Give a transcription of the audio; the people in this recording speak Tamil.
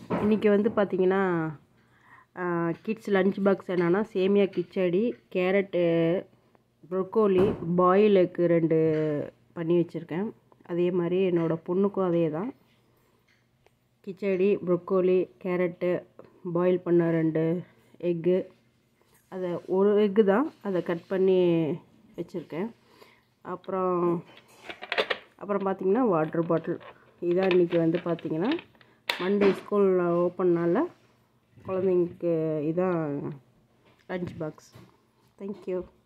இன்றைக்கி வந்து பார்த்திங்கன்னா கிட்ஸ் லஞ்ச் பாக்ஸ் என்னென்னா சேமியா khichdi carrot broccoli boil egg ரெண்டு பண்ணி வச்சுருக்கேன் அதே மாதிரி என்னோடய பொண்ணுக்கும் அதே தான் கிச்சடி ப்ரொக்கோலி கேரட்டு பாயில் பண்ண ரெண்டு எக்கு அதை ஒரு எக்கு தான் அதை கட் பண்ணி வச்சுருக்கேன் அப்புறம் அப்புறம் பார்த்திங்கன்னா வாட்டர் பாட்டில் இதான் இன்றைக்கி வந்து பார்த்திங்கன்னா மண்டே ஸ்கூல் ஓப்பன்னால குழந்தைங்களுக்கு இதான் லஞ்ச் பாக்ஸ் தேங்க்யூ